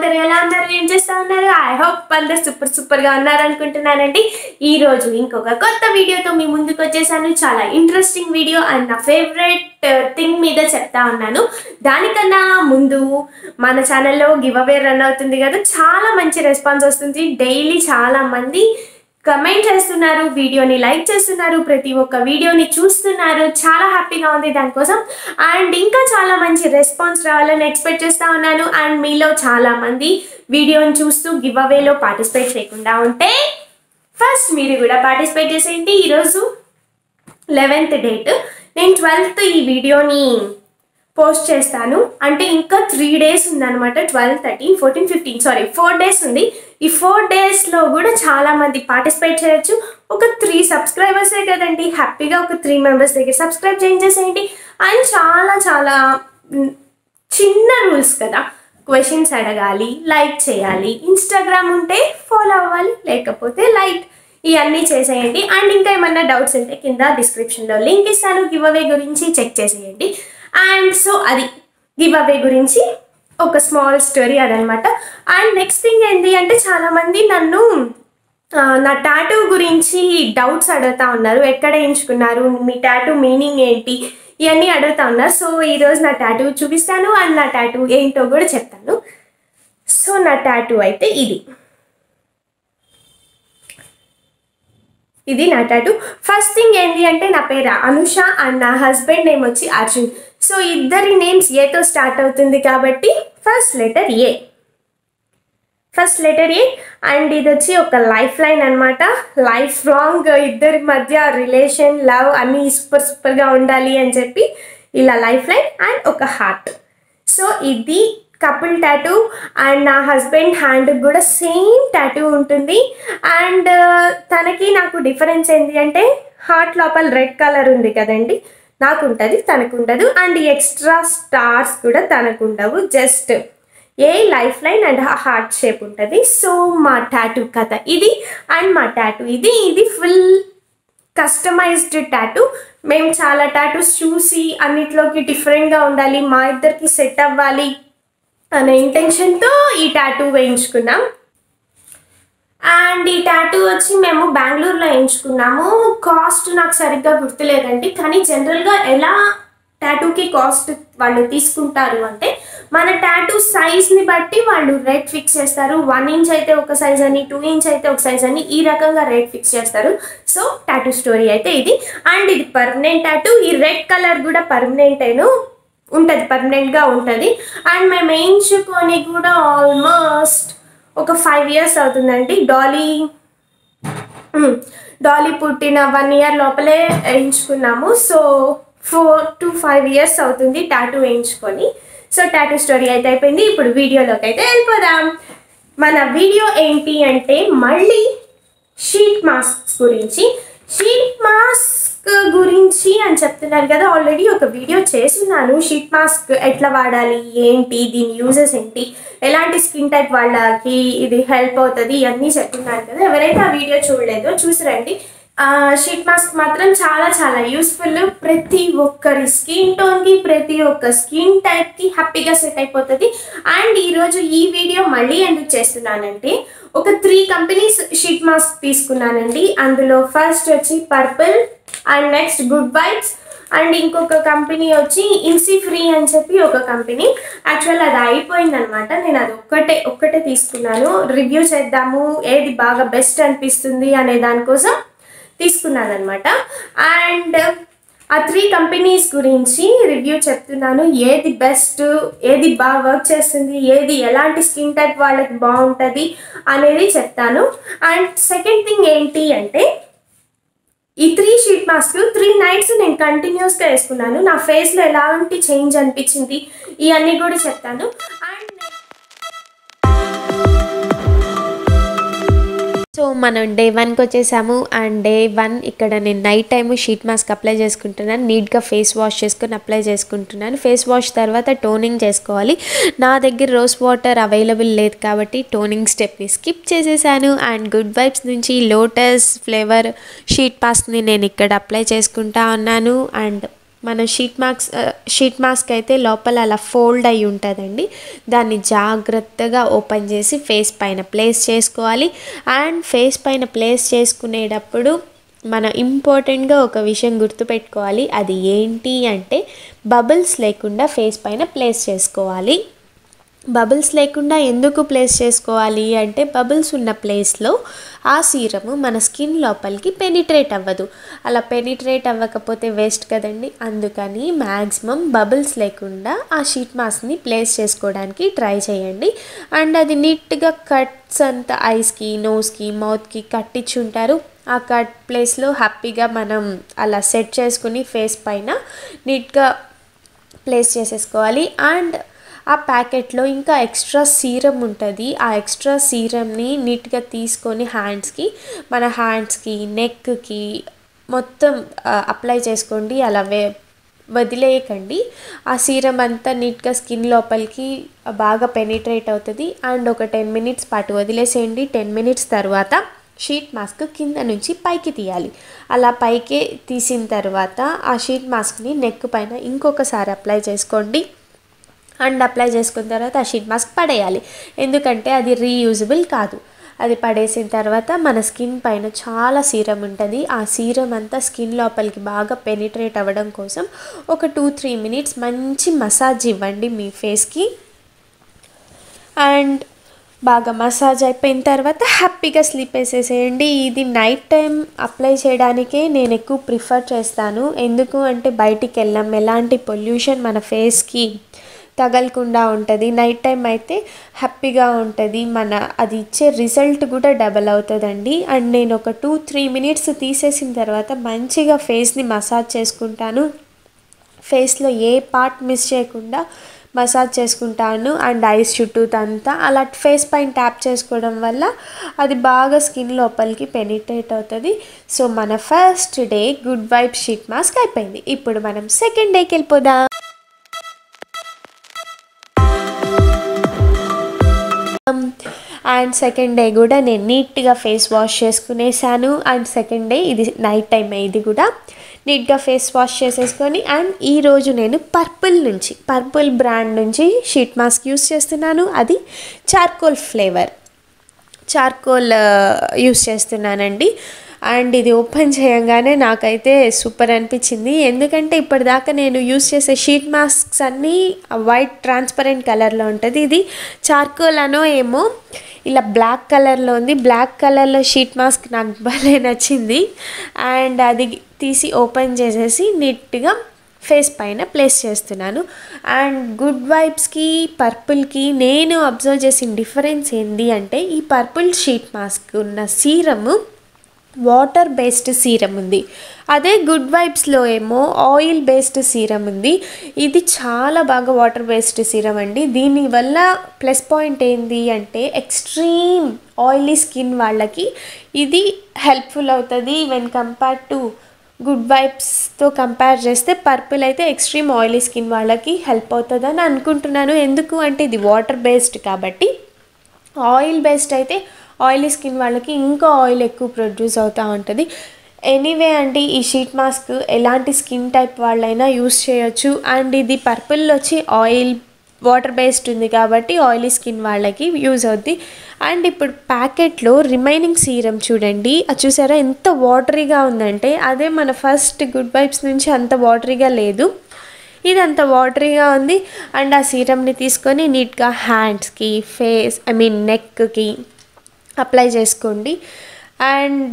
అందరు ఎలా ఉన్నారు ఏం చేస్తా ఉన్నారు ఐ హోప్ అందరు సూపర్ సూపర్ గా ఉన్నారు అనుకుంటున్నానండి ఈ రోజు ఇంకొక కొత్త వీడియోతో మీ ముందుకు వచ్చేసాను చాలా ఇంట్రెస్టింగ్ వీడియో అండ్ నా ఫేవరెట్ థింగ్ మీద చెప్తా ఉన్నాను దానికన్నా ముందు మన ఛానల్లో గివ్ అవే రన్ అవుతుంది కదా చాలా మంచి రెస్పాన్స్ వస్తుంది డైలీ చాలా మంది కమెంట్ చేస్తున్నారు వీడియోని లైక్ చేస్తున్నారు ప్రతి ఒక్క వీడియోని చూస్తున్నారు చాలా హ్యాపీగా ఉంది దానికోసం అండ్ ఇంకా చాలా మంచి రెస్పాన్స్ రావాలని ఎక్స్పెక్ట్ చేస్తా ఉన్నాను అండ్ మీలో చాలా మంది వీడియోని చూస్తూ గివ్ అవేలో పార్టిసిపేట్ చేయకుండా ఉంటే ఫస్ట్ మీరు కూడా పార్టిసిపేట్ చేసేయండి ఈరోజు లెవెన్త్ డేట్ నేను ట్వెల్త్ ఈ వీడియోని పోస్ట్ చేస్తాను అంటే ఇంకా త్రీ డేస్ ఉందన్నమాట twelve thirteen fourteen fifteen sorry four days ఉంది ఈ ఫోర్ డేస్లో కూడా చాలా మంది పార్టిసిపేట్ చేయొచ్చు ఒక త్రీ సబ్స్క్రైబర్సే కదండి హ్యాపీగా ఒక త్రీ మెంబర్స్ దగ్గర సబ్స్క్రైబ్ చేసేసేయండి అండ్ చాలా చాలా మ్, చిన్న రూల్స్ కదా క్వశ్చన్స్ అడగాలి లైక్ చేయాలి ఇన్స్టాగ్రామ్ ఉంటే ఫాలో అవ్వాలి లేకపోతే లైక్ ఇవన్నీ చేసేయండి అండ్ ఇంకా ఏమన్నా డౌట్స్ ఉంటే కింద డిస్క్రిప్షన్లో లింక్ ఇస్తాను గివ్ అవే గురించి చెక్ చేసేయండి అండ్ సో అది గివ్ అవే గురించి ఒక స్మాల్ స్టోరీ అదనమాట అండ్ నెక్స్ట్ థింగ్ ఏంటి అంటే చాలామంది నన్ను ఆ, నా టాటూ గురించి డౌట్స్ అడుగుతా ఉన్నారు ఎక్కడ ఎంచుకున్నారు మీ టాటూ మీనింగ్ ఏంటి ఇవన్నీ అడుగుతా ఉన్నారు సో ఈరోజు నా టాటూ చూపిస్తాను అండ్ నా టాటూ ఏంటో కూడా చెప్తాను సో నా టాటూ అయితే ఇది ఇది నా టాటూ ఫస్ట్ థింగ్ ఏంటి అంటే నా పేరు అనుష అండ్ నా హస్బెండ్ నేమ్ వచ్చి అర్జున్ సో ఇద్దరి నేమ్స్ ఏతో స్టార్ట్ అవుతుంది కాబట్టి first letter A first letter A and ఇది వచ్చి ఒక లైఫ్ లైన్ అనమాట లైఫ్ లాంగ్ ఇద్దరి మధ్య రిలేషన్ లవ్ అన్నీ సూపర్ సూపర్గా ఉండాలి అని చెప్పి ఇలా లైఫ్ లైన్ అండ్ ఒక హార్ట్ సో ఇది కపుల్ టాటూ అండ్ నా హస్బెండ్ హ్యాండ్ కూడా సేమ్ టాటూ ఉంటుంది అండ్ తనకి నాకు డిఫరెన్స్ ఏంటి అంటే హార్ట్ లోపల రెడ్ కలర్ ఉంది కదండి నాకు ఉంటుంది తనకు ఉండదు అండ్ ఎక్స్ట్రా స్టార్స్ కూడా తనకు ఉండవు just a life line and heart shape ఉంటుంది సో మా టాటూ కథ ఇది అండ్ మా టాటూ ఇది ఇది ఫుల్ కస్టమైజ్డ్ టాటూ మేము చాలా టాటూస్ చూసి అన్నిట్లోకి డిఫరెంట్గా ఉండాలి మా ఇద్దరికి సెట్ అవ్వాలి అనే ఇంటెన్షన్తో ఈ టాటూ వేయించుకున్నాం అండ్ ఈ టాటూ వచ్చి మేము బెంగళూరులో ఎంచుకున్నాము కాస్ట్ నాకు సరిగ్గా గుర్తులేదండి కానీ జనరల్గా ఎలా టాటూకి కాస్ట్ వాళ్ళు తీసుకుంటారు అంటే మన టాటూ సైజ్ని బట్టి వాళ్ళు రేట్ ఫిక్స్ చేస్తారు వన్ ఇంచ్ అయితే ఒక సైజ్ అని టూ ఇంచ్ అయితే ఒక సైజ్ అని ఈ రకంగా రేట్ ఫిక్స్ చేస్తారు సో టాటూ స్టోరీ అయితే ఇది అండ్ ఇది పర్మనెంట్ టాటూ ఈ రెడ్ కలర్ కూడా పర్మనెంటేను ఉంటుంది పర్మనెంట్గా ఉంటుంది అండ్ మేము వేయించుకొని కూడా ఆల్మోస్ట్ ఒక ఫైవ్ ఇయర్స్ అవుతుందండి డాలీ మ్, డాలీ పుట్టిన వన్ ఇయర్ లోపలే వేయించుకున్నాము so four to five years అవుతుంది టాటూ వేయించుకొని సో టాటూ స్టోరీ అయితే అయిపోయింది ఇప్పుడు వీడియోలోకి అయితే వెళ్ళిపోదాం మన వీడియో ఏంటి అంటే మళ్ళీ షీట్ మాస్క్ గురించి షీట్ మాస్క్ గురించి అని చెప్తున్నారు కదా ఆల్రెడీ ఒక వీడియో చేస్తున్నాను షీట్ మాస్క్ ఎట్లా వాడాలి ఏంటి దీని యూజెస్ ఏంటి ఎలాంటి స్కిన్ టైప్ వాళ్ళకి ఇది హెల్ప్ అవుతుంది ఇవన్నీ చెప్తున్నాను కదా ఎవరైతే ఆ వీడియో చూడలేదో చూసి రండి షీట్ మాస్క్ మాత్రం చాలా చాలా యూస్ఫుల్ ప్రతి ఒక్కరి స్కిన్ టోన్కి ప్రతి ఒక్క స్కిన్ టైప్కి హ్యాపీగా సెట్ అయిపోతుంది అండ్ ఈరోజు ఈ వీడియో మళ్ళీ ఎందుకు చేస్తున్నానంటే ఒక త్రీ కంపెనీస్ షీట్ మాస్క్ తీసుకున్నానండి అందులో ఫస్ట్ వచ్చి purple and next good vibes and ఇంకొక కంపెనీ వచ్చి ఇన్సీ ఫ్రీ అని చెప్పి ఒక కంపెనీ యాక్చువల్ అది అయిపోయిందనమాట నేను అది ఒక్కటే ఒక్కటే తీసుకున్నాను రివ్యూ చేద్దాము ఏది బాగా బెస్ట్ అనిపిస్తుంది అనే దానికోసం తీసుకున్నాను అనమాట అండ్ ఆ త్రీ కంపెనీస్ గురించి రివ్యూ చెప్తున్నాను ఏది బెస్ట్ ఏది బాగా వర్క్ చేస్తుంది ఏది ఎలాంటి స్కిన్ టైప్ వాళ్ళకి బాగుంటుంది అనేది చెప్తాను అండ్ సెకండ్ థింగ్ ఏంటి అంటే ఈ three sheet mask three nights నేను కంటిన్యూస్గా వేసుకున్నాను నా ఫేస్లో ఎలాంటి చేంజ్ అనిపించింది ఇవన్నీ కూడా చెప్తాను అండ్ సో మనం డే వన్కి వచ్చేసాము అండ్ డే వన్ ఇక్కడ నేను night time sheet mask apply చేసుకుంటున్నాను నీట్గా ఫేస్ వాష్ చేసుకుని అప్లై చేసుకుంటున్నాను ఫేస్ వాష్ తర్వాత టోనింగ్ చేసుకోవాలి నా దగ్గర రోజ్ వాటర్ అవైలబుల్ లేదు కాబట్టి టోనింగ్ స్టెప్ని స్కిప్ చేసేసాను అండ్ గుడ్ వైబ్స్ నుంచి లోటస్ ఫ్లేవర్ షీట్ మాస్క్ని నేను ఇక్కడ అప్లై చేసుకుంటా ఉన్నాను అండ్ మన షీట్ మాస్క్ షీట్ మాస్క్ అయితే లోపల అలా ఫోల్డ్ అయి ఉంటుందండి దాన్ని జాగ్రత్తగా ఓపెన్ చేసి ఫేస్ పైన ప్లేస్ చేసుకోవాలి అండ్ ఫేస్ పైన ప్లేస్ చేసుకునేటప్పుడు మనం ఇంపార్టెంట్గా ఒక విషయం గుర్తుపెట్టుకోవాలి అది ఏంటి అంటే బబుల్స్ లేకుండా ఫేస్ పైన ప్లేస్ చేసుకోవాలి బబుల్స్ లేకుండా ఎందుకు ప్లేస్ చేసుకోవాలి అంటే బబుల్స్ ఉన్న ప్లేస్లో ఆ సీరము మన స్కిన్ లోపలికి పెనిట్రేట్ అవ్వదు అలా పెనిట్రేట్ అవ్వకపోతే వేస్ట్ కదండి అందుకని మ్యాక్సిమం బబుల్స్ లేకుండా ఆ షీట్ మాస్క్ని ప్లేస్ చేసుకోవడానికి ట్రై చేయండి అండ్ అది నీట్గా కట్స్ అంతా ఐస్కి నోస్కి మౌత్కి కట్టించుంటారు ఆ కట్ ప్లేస్లో హ్యాపీగా మనం అలా సెట్ చేసుకుని ఫేస్ పైన నీట్గా ప్లేస్ చేసేసుకోవాలి అండ్ ఆ ప్యాకెట్లో ఇంకా ఎక్స్ట్రా సీరం ఉంటుంది ఆ ఎక్స్ట్రా సీరమ్ని నీట్గా తీసుకొని హ్యాండ్స్కి మన హ్యాండ్స్కి నెక్కి మొత్తం అప్లై చేసుకోండి అలా వే వదిలేయకండి ఆ సీరం అంతా నీట్గా స్కిన్ లోపలికి బాగా పెనిట్రేట్ అవుతుంది అండ్ ఒక టెన్ మినిట్స్ పాటు వదిలేసేయండి టెన్ మినిట్స్ తర్వాత షీట్ మాస్క్ కింద నుంచి పైకి తీయాలి అలా పైకి తీసిన తర్వాత ఆ షీట్ మాస్క్ని నెక్ పైన ఇంకొకసారి అప్లై చేసుకోండి అండ్ అప్లై చేసుకున్న తర్వాత ఆ షీట్ మాస్క్ పడేయాలి ఎందుకంటే అది రీయూజబుల్ కాదు అది పడేసిన తర్వాత మన స్కిన్ పైన చాలా సీరం ఉంటుంది ఆ సీరం అంతా స్కిన్ లోపలికి బాగా పెనిట్రేట్ అవ్వడం కోసం ఒక టూ త్రీ మినిట్స్ మంచి మసాజ్ ఇవ్వండి మీ ఫేస్కి అండ్ బాగా మసాజ్ అయిపోయిన తర్వాత హ్యాపీగా స్లీప్ వేసేసేయండి ఇది నైట్ టైం అప్లై చేయడానికే నేను ఎక్కువ ప్రిఫర్ చేస్తాను ఎందుకు అంటే బయటికి వెళ్ళాం ఎలాంటి పొల్యూషన్ మన ఫేస్కి తగలకుండా ఉంటుంది నైట్ టైం అయితే హ్యాపీగా ఉంటుంది మన అది ఇచ్చే రిజల్ట్ కూడా డబల్ అవుతుందండి అండ్ నేను ఒక టూ త్రీ మినిట్స్ తీసేసిన తర్వాత మంచిగా ఫేస్ని మసాజ్ చేసుకుంటాను ఫేస్లో ఏ పార్ట్ మిస్ చేయకుండా మసాజ్ చేసుకుంటాను అండ్ ఐస్ చుట్టూతంతా అలా ఫేస్ పైన ట్యాప్ చేసుకోవడం వల్ల అది బాగా స్కిన్ లోపలికి పెనిట్రేట్ అవుతుంది సో మన first day good vibe sheet mask అయిపోయింది ఇప్పుడు మనం సెకండ్ డేకి వెళ్ళిపోదాం అండ్ సెకండ్ డే కూడా నేను నీట్గా ఫేస్ వాష్ చేసుకునేసాను అండ్ సెకండ్ డే ఇది నైట్ టైం ఇది కూడా నీట్గా ఫేస్ వాష్ చేసేసుకొని అండ్ ఈరోజు నేను పర్పుల్ నుంచి పర్పుల్ బ్రాండ్ నుంచి షీట్ మాస్క్ యూస్ చేస్తున్నాను అది చార్కోల్ ఫ్లేవర్ చార్కోల్ యూస్ చేస్తున్నానండి అండ్ ఇది ఓపెన్ చేయంగానే నాకైతే సూపర్ అనిపించింది ఎందుకంటే ఇప్పటిదాకా నేను యూస్ చేసే షీట్ మాస్క్స్ అన్నీ వైట్ ట్రాన్స్పరెంట్ కలర్లో ఉంటుంది ఇది చార్కోల్ అనో ఏమో ఇలా బ్లాక్ కలర్లో ఉంది బ్లాక్ కలర్లో షీట్ మాస్క్ నాకు భలే నచ్చింది అండ్ అది తీసి ఓపెన్ చేసేసి నీట్గా ఫేస్ పైన ప్లేస్ చేస్తున్నాను అండ్ గుడ్ వైబ్స్కి పర్పుల్కి నేను అబ్జర్వ్ చేసిన డిఫరెన్స్ ఏంటి అంటే ఈ పర్పుల్ షీట్ మాస్క్ ఉన్న సీరము వాటర్ బేస్డ్ సీరం ఉంది అదే గుడ్ వైబ్స్లో ఏమో ఆయిల్ బేస్డ్ సీరం ఉంది ఇది చాలా బాగా వాటర్ బేస్డ్ సీరం అండి దీనివల్ల ప్లస్ పాయింట్ ఏంటి అంటే ఎక్స్ట్రీమ్ ఆయిలీ స్కిన్ వాళ్ళకి ఇది హెల్ప్ఫుల్ అవుతుంది వెన్ కంపేర్ టు గుడ్ వైబ్స్తో కంపేర్ చేస్తే పర్పుల్ అయితే ఎక్స్ట్రీమ్ ఆయిలీ స్కిన్ వాళ్ళకి హెల్ప్ అవుతుందని అనుకుంటున్నాను ఎందుకు అంటే ఇది వాటర్ బేస్డ్ కాబట్టి ఆయిల్ బేస్డ్ అయితే ఆయిలీ స్కిన్ వాళ్ళకి ఇంకా ఆయిల్ ఎక్కువ ప్రొడ్యూస్ అవుతూ ఉంటుంది ఎనీవే అండి ఈ షీట్ మాస్క్ ఎలాంటి స్కిన్ టైప్ వాళ్ళైనా యూస్ చేయొచ్చు అండ్ ఇది పర్పుల్ వచ్చి ఆయిల్ వాటర్ బేస్డ్ ఉంది కాబట్టి ఆయిలీ స్కిన్ వాళ్ళకి యూజ్ అవుద్ది అండ్ ఇప్పుడు ప్యాకెట్లో రిమైనింగ్ సీరం చూడండి అది చూసారా ఎంత వాటరీగా ఉందంటే అదే మన ఫస్ట్ గుడ్ వైబ్స్ నుంచి అంత వాటరీగా లేదు ఇది అంత వాటరీగా ఉంది అండ్ ఆ సీరమ్ని తీసుకొని నీట్గా హ్యాండ్స్కి ఫేస్ ఐ మీన్ నెక్కి అప్లై చేసుకోండి అండ్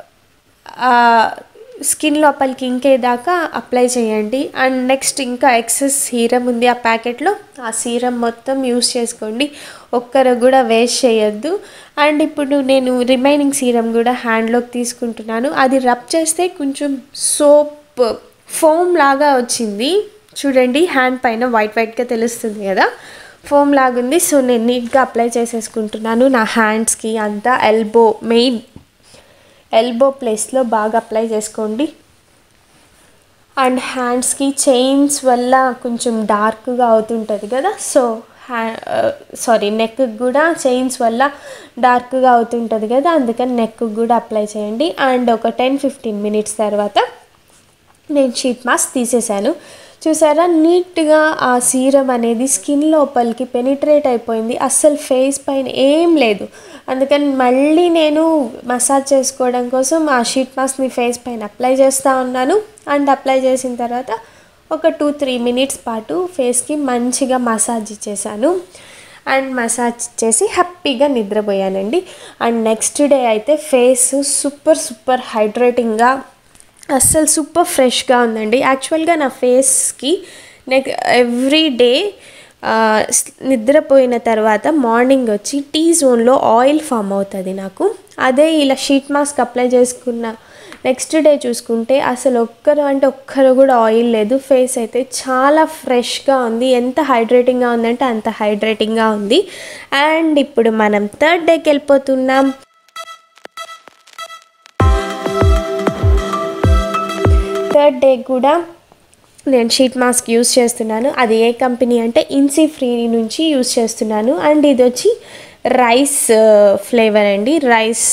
స్కిన్ లోపలికి ఇంకేదాకా అప్లై చేయండి అండ్ నెక్స్ట్ ఇంకా ఎక్సెస్ సీరం ఉంది ఆ ప్యాకెట్లో ఆ సీరం మొత్తం యూస్ చేసుకోండి ఒక్కరు కూడా వేస్ట్ చేయొద్దు అండ్ ఇప్పుడు నేను రిమైనింగ్ సీరం కూడా హ్యాండ్లోకి తీసుకుంటున్నాను అది రబ్ చేస్తే కొంచెం సోప్ ఫోమ్ లాగా వచ్చింది చూడండి హ్యాండ్ పైన వైట్ వైట్గా తెలుస్తుంది కదా ఫోమ్ లాగుంది సో నేను నీట్గా అప్లై చేసేసుకుంటున్నాను నా హ్యాండ్స్కి అంతా ఎల్బో మెయిన్ ఎల్బో ప్లేస్లో బాగా అప్లై చేసుకోండి అండ్ హ్యాండ్స్కి చైన్స్ వల్ల కొంచెం డార్క్గా అవుతుంటుంది కదా సో హ్యా సారీ నెక్కి కూడా చైన్స్ వల్ల డార్క్గా అవుతుంటుంది కదా అందుకని నెక్కి కూడా అప్లై చేయండి అండ్ ఒక టెన్ ఫిఫ్టీన్ మినిట్స్ తర్వాత నేను షీట్ మాస్క్ తీసేశాను చూసారా నీట్గా ఆ సీరం అనేది స్కిన్ లోపలికి పెనిట్రేట్ అయిపోయింది అస్సలు ఫేస్ పైన ఏం లేదు అందుకని మళ్ళీ నేను మసాజ్ చేసుకోవడం కోసం ఆ షీట్ మాస్క్ని ఫేస్ పైన అప్లై చేస్తూ ఉన్నాను అండ్ అప్లై చేసిన తర్వాత ఒక టూ త్రీ మినిట్స్ పాటు ఫేస్కి మంచిగా మసాజ్ ఇచ్చేసాను అండ్ మసాజ్ చేసి హ్యాపీగా నిద్రపోయానండి అండ్ నెక్స్ట్ డే అయితే ఫేస్ సూపర్ సూపర్ హైడ్రేటింగ్గా అస్సలు సూపర్ ఫ్రెష్గా ఉందండి యాక్చువల్గా నా ఫేస్కి నెక్ ఎవ్రీ డే నిద్రపోయిన తర్వాత మార్నింగ్ వచ్చి టీ జోన్లో ఆయిల్ ఫామ్ అవుతుంది నాకు అదే ఇలా షీట్ మాస్క్ అప్లై చేసుకున్న నెక్స్ట్ డే చూసుకుంటే అసలు ఒక్కరు అంటే ఒక్కరు కూడా ఆయిల్ లేదు ఫేస్ అయితే చాలా ఫ్రెష్గా ఉంది ఎంత హైడ్రేటింగ్గా ఉందంటే అంత హైడ్రేటింగ్గా ఉంది అండ్ ఇప్పుడు మనం థర్డ్ డేకి వెళ్ళిపోతున్నాం థర్డ్ డే కూడా నేను షీట్ మాస్క్ యూస్ చేస్తున్నాను అది ఏ కంపెనీ అంటే ఇన్సీ ఫ్రీ నుంచి యూస్ చేస్తున్నాను అండ్ ఇది వచ్చి రైస్ ఫ్లేవర్ అండి రైస్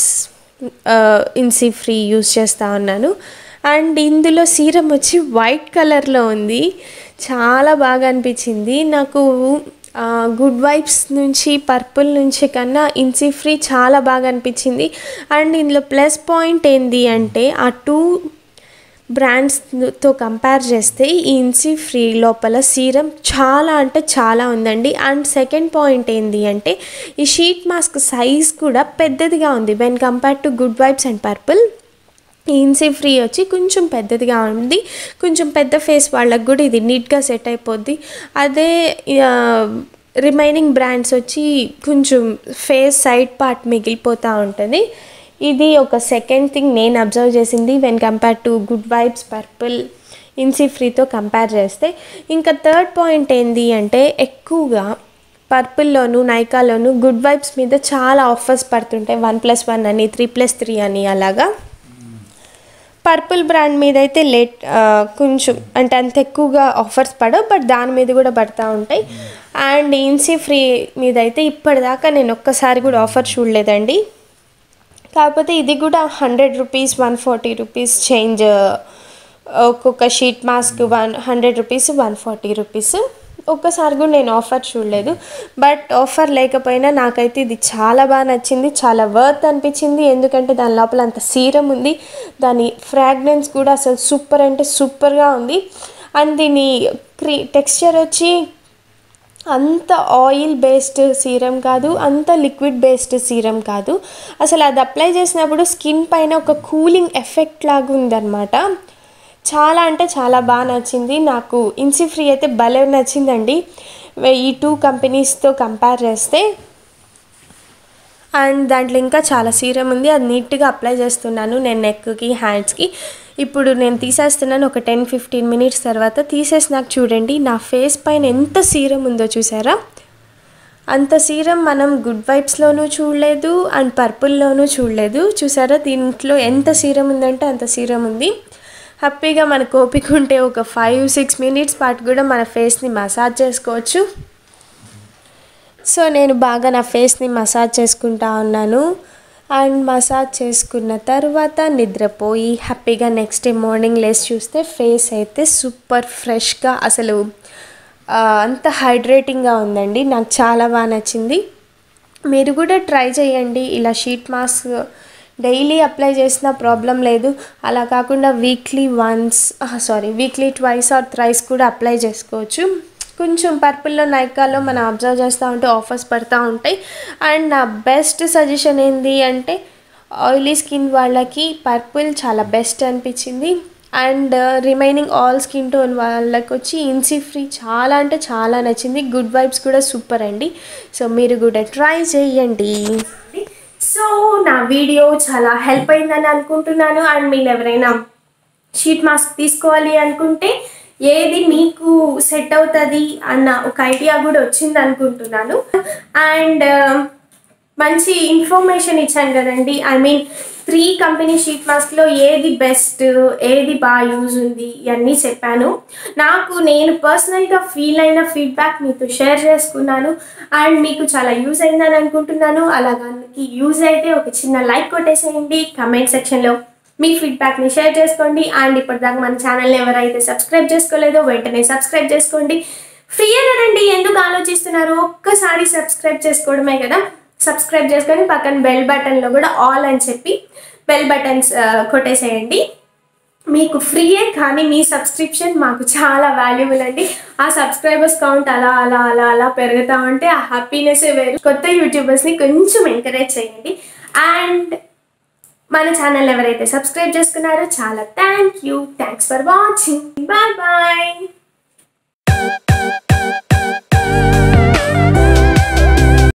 ఇన్సీ ఫ్రీ యూస్ చేస్తూ ఉన్నాను అండ్ ఇందులో సీరం వచ్చి వైట్ కలర్లో ఉంది చాలా బాగా అనిపించింది నాకు గుడ్ వైబ్స్ నుంచి పర్పుల్ నుంచి కన్నా ఇన్సీ ఫ్రీ చాలా బాగా అనిపించింది అండ్ ఇందులో ప్లస్ పాయింట్ ఏంది అంటే ఆ టూ బ్రాండ్స్తో కంపేర్ చేస్తే ఈ ఇన్సీ ఫ్రీ లోపల సీరం చాలా అంటే చాలా ఉందండి అండ్ సెకండ్ పాయింట్ ఏంటి అంటే ఈ షీట్ మాస్క్ సైజ్ కూడా పెద్దదిగా ఉంది when compare to good vibes and purple ఈ ఇన్సీ ఫ్రీ వచ్చి కొంచెం పెద్దదిగా ఉంది కొంచెం పెద్ద ఫేస్ వాళ్ళకి కూడా ఇది నీట్గా సెట్ అయిపోద్ది అదే రిమైనింగ్ బ్రాండ్స్ వచ్చి కొంచెం ఫేస్ సైడ్ పార్ట్ మిగిలిపోతూ ఉంటుంది ఇది ఒక సెకండ్ థింగ్ నేను అబ్జర్వ్ చేసింది when compare to good vibes purple ఇన్సీ ఫ్రీతో కంపేర్ చేస్తే ఇంకా థర్డ్ పాయింట్ ఏంటి అంటే ఎక్కువగా పర్పుల్లోను నైకాలోను గుడ్ వైబ్స్ మీద చాలా ఆఫర్స్ పడుతుంటాయి వన్ ప్లస్ వన్ అని త్రీ ప్లస్ త్రీ అని అలాగా పర్పుల్ బ్రాండ్ మీద అయితే లేట్ కొంచెం అంటే అంత ఎక్కువగా ఆఫర్స్ పడవు బట్ దాని మీద కూడా పడతా ఉంటాయి అండ్ ఇన్సీ ఫ్రీ మీద అయితే ఇప్పటిదాకా నేను ఒక్కసారి కూడా ఆఫర్ చూడలేదండి కాకపోతే ఇది కూడా hundred rupees one forty rupees change ఒక్కొక్క sheet mask one hundred rupees one forty rupees ఒక్కసారి కూడా నేను ఆఫర్ చూడలేదు బట్ ఆఫర్ లేకపోయినా నాకైతే ఇది చాలా బాగా నచ్చింది చాలా వర్త్ అనిపించింది ఎందుకంటే దాని లోపల అంత సీరం ఉంది దాని ఫ్రాగ్రెన్స్ కూడా అసలు సూపర్ అంటే సూపర్గా ఉంది అండ్ దీని క్రీ టెక్స్చర్ వచ్చి అంత ఆయిల్ బేస్డ్ సీరం కాదు అంత లిక్విడ్ బేస్డ్ సీరం కాదు అసలు అది అప్లై చేసినప్పుడు స్కిన్ పైన ఒక కూలింగ్ ఎఫెక్ట్ లాగా ఉందన్నమాట చాలా అంటే చాలా బాగా నచ్చింది నాకు ఇన్సీ ఫ్రీ అయితే భలే నచ్చిందండి ఈ టూ కంపెనీస్తో కంపేర్ చేస్తే అండ్ దాంట్లో ఇంకా చాలా సీరం ఉంది అది నీట్గా అప్లై చేస్తున్నాను నేను నెక్కి హ్యాండ్స్కి ఇప్పుడు నేను తీసేస్తున్నాను ఒక టెన్ ఫిఫ్టీన్ మినిట్స్ తర్వాత తీసేసి నాకు చూడండి నా ఫేస్ పైన ఎంత సీరం ఉందో చూసారా అంత సీరం మనం గుడ్ వైబ్స్లోనూ చూడలేదు అండ్ పర్పుల్లోనూ చూడలేదు చూసారా దీంట్లో ఎంత సీరం ఉందంటే అంత సీరం ఉంది హ్యాపీగా మనకు ఓపిక ఉంటే ఒక ఫైవ్ సిక్స్ మినిట్స్ పాటు కూడా మన ఫేస్ని మసాజ్ చేసుకోవచ్చు సో నేను బాగా నా ఫేస్ని మసాజ్ చేసుకుంటా ఉన్నాను అండ్ మసాజ్ చేసుకున్న తర్వాత నిద్రపోయి హ్యాపీగా నెక్స్ట్ డే మార్నింగ్ లేసి చూస్తే ఫేస్ అయితే సూపర్ ఫ్రెష్గా అసలు అంత హైడ్రేటింగ్గా ఉందండి నాకు చాలా బాగా నచ్చింది మీరు కూడా ట్రై చేయండి ఇలా షీట్ మాస్క్ డైలీ అప్లై చేసిన ప్రాబ్లం లేదు అలా కాకుండా weekly once sorry weekly twice or thrice కూడా అప్లై చేసుకోవచ్చు కొంచెం పర్పుల్లో నైకాలో మనం అబ్జర్వ్ చేస్తూ ఉంటే ఆఫర్స్ పడుతూ ఉంటాయి అండ్ నా బెస్ట్ సజెషన్ ఏంటి అంటే ఆయిలీ స్కిన్ వాళ్ళకి పర్పుల్ చాలా బెస్ట్ అనిపించింది and remaining all skin tone వాళ్ళకి వచ్చి ఇన్సీ ఫ్రీ చాలా అంటే చాలా నచ్చింది గుడ్ వైబ్స్ కూడా సూపర్ అండి సో మీరు కూడా ట్రై చేయండి సో నా వీడియో చాలా హెల్ప్ అయిందని అనుకుంటున్నాను అండ్ మీరు ఎవరైనా షీట్ మాస్క్ తీసుకోవాలి అనుకుంటే ఏది మీకు సెట్ అవుతుంది అన్న ఒక ఐడియా కూడా వచ్చింది అనుకుంటున్నాను అండ్ మంచి ఇన్ఫర్మేషన్ ఇచ్చాను కదండి I mean three company sheet మాస్క్లో ఏది బెస్ట్ ఏది బాగా యూజ్ ఉంది ఇవన్నీ చెప్పాను నాకు నేను పర్సనల్గా ఫీల్ అయిన ఫీడ్బ్యాక్ మీతో షేర్ చేసుకున్నాను అండ్ మీకు చాలా యూజ్ అయిందని అనుకుంటున్నాను అలాగా యూజ్ అయితే ఒక చిన్న లైక్ కొట్టేసేయండి కమెంట్ సెక్షన్లో మీ ఫీడ్బ్యాక్ని షేర్ చేసుకోండి అండ్ ఇప్పటిదాకా మన ఛానల్ని ఎవరైతే సబ్స్క్రైబ్ చేసుకోలేదో వెంటనే సబ్స్క్రైబ్ చేసుకోండి ఫ్రీయే కదండి ఎందుకు ఆలోచిస్తున్నారు ఒక్కసారి సబ్స్క్రైబ్ చేసుకోవడమే కదా సబ్స్క్రైబ్ చేసుకొని పక్కన బెల్ బటన్లో కూడా ఆల్ అని చెప్పి బెల్ బటన్స్ కొట్టేసేయండి మీకు ఫ్రీయే కానీ మీ సబ్స్క్రిప్షన్ మాకు చాలా వాల్యుబుల్ అండి ఆ సబ్స్క్రైబర్స్ కౌంట్ అలా అలా అలా అలా పెరుగుతా ఉంటే ఆ హ్యాపీనెస్ వేరు కొత్త యూట్యూబర్స్ని కొంచెం ఎంకరేజ్ చేయండి అండ్ మన ఛానల్ ఎవరైతే సబ్స్క్రైబ్ చేసుకున్నారో చాలా thank you thanks for watching bye bye